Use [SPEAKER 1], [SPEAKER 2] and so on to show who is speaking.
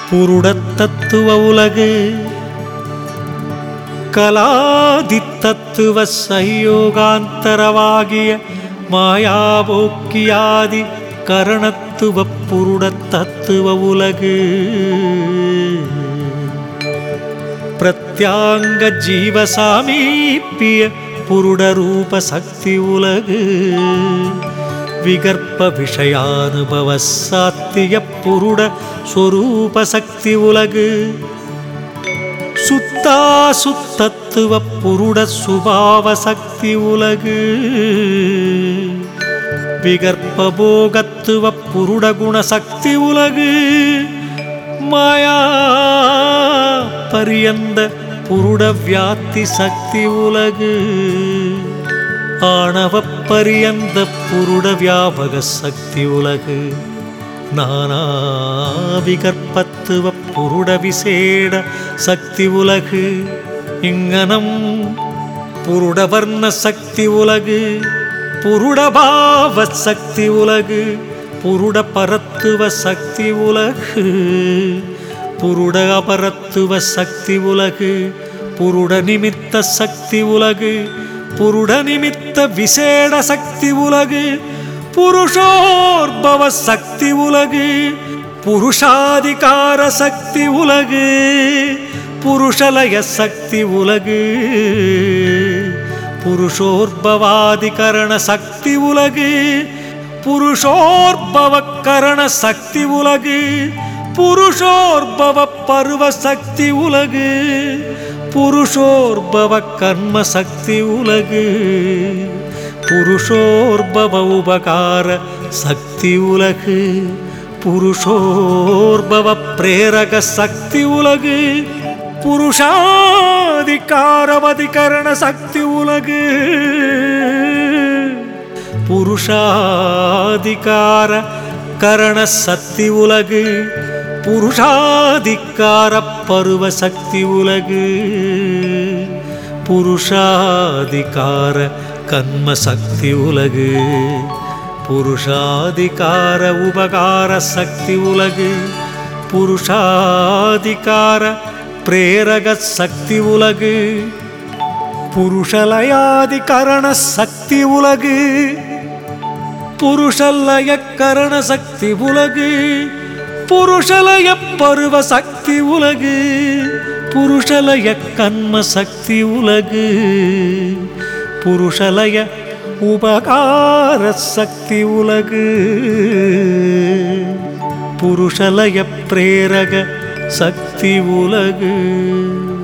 [SPEAKER 1] புருடத்தத்துவ உலகு கலாதித்தத்துவ சயோகாந்தரவாகிய மாயாவோக்கியாதி கரணத்துவ புருடத்தத்துவ உலகு பிரத்யாங்க ஜீவசாமீப்பிய புருடரூப சக்தி உலகு விகற்ப விஷயானுபவ சாத்திய புருட ஸ்வரூப சக்தி உலகு சுத்தா சுத்தத்துவ புருட சுபாவ சக்தி உலகு விகற்ப போகத்துவ புருட குண சக்தி உலகு மாயா பரியந்த புருட வியாத்தி சக்தி உலகு ஆணவ பரியந்த புருட வியாபக சக்தி உலகு நானா விகற்பத்துவ புருட விசேட சக்தி உலகு இங்கனம் புருடவர்ண சக்தி உலகு புருடபாவ சக்தி உலகு புருட பரத்துவ சக்தி உலகு புருட அபரத்துவ சக்தி உலகு புருட நிமித்த சக்தி உலகு புருட நிமித்த விசேட சக்தி உலகு புருஷோர்பவ சக்தி உலகு புருஷாதிகார சக்தி உலகு புருஷலய சக்தி உலகு புருஷோர்பவாதிகரண சக்தி உலகு புருஷோர்பவக்கரண சக்தி உலகு புருஷோர்பவ பருவ சக்தி உலகு புருஷோர்பவ கர்ம சக்தி உலகு புருஷோர்பவ உபகார சக்தி உலகு புருஷோர்பவ பிரேரக சக்தி உலகு புருஷாதிகாரவதிகரண சக்தி உலகு புருஷாதிகார கரண சக்தி உலகு புருஷாதிகார பருவ சக்தி உலகு புருஷாதிகார கர்ம சக்தி உலகு புருஷாதிகார உபகார சக்தி உலகு புருஷாதிகார பிரேரக சக்தி உலகு புருஷலயாதிகரண சக்தி உலகு புருஷலய கரண சக்தி உலகு புருஷலய பருவ சக்தி உலகு புருஷலய கண்ம சக்தி உலகு புருஷலய உபகார சக்தி உலகு புருஷலய பிரேரக சக்தி உலகு